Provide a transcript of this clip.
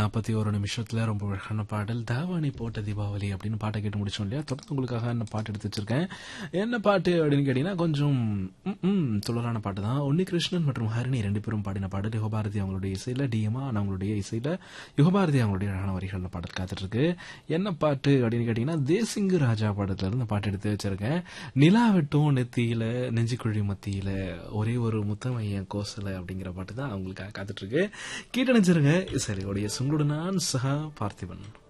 நாற்பத்தி ஒரு நிமிஷத்துல ரொம்ப அழகான பாடல் தாவாணி போட்ட தீபாவளி அப்படின்னு பாட்டை கேட்டு முடிச்சோம் இல்லையா தொடர்ந்து உங்களுக்காக என்ன பாட்டு எடுத்து வச்சிருக்கேன் என்ன பாட்டு அப்படின்னு கேட்டீங்கன்னா கொஞ்சம் ம், ம், துளரான பாட்டு தான் உன்னி கிருஷ்ணன் மற்றும் ஹரிணி ரெண்டு பேரும் பாடின பாடல் யுகபாரதி அவங்களுடைய இசையில டிஎம்ஆ அவங்களுடைய இசையில யுகபாரதி அவங்களுடைய அழகான வரிகள் பாடல் காத்துட்டு இருக்கு என்ன பாட்டு அப்படின்னு கேட்டீங்கன்னா தேசிங்கு ராஜா பாடத்துல இருந்து பாட்டு எடுத்து வச்சிருக்கேன் நிலா வெட்டும் நெத்தியில நெஞ்சுக்குழி மத்தியில ஒரே ஒரு முத்தமையன் கோசல அப்படிங்கிற பாட்டு தான் அவங்களுக்காக காத்துட்டு இருக்கு கேட்டு நினைச்சிருங்க சரி உடைய உங்களுடன் நான் சஹா பார்த்திபன்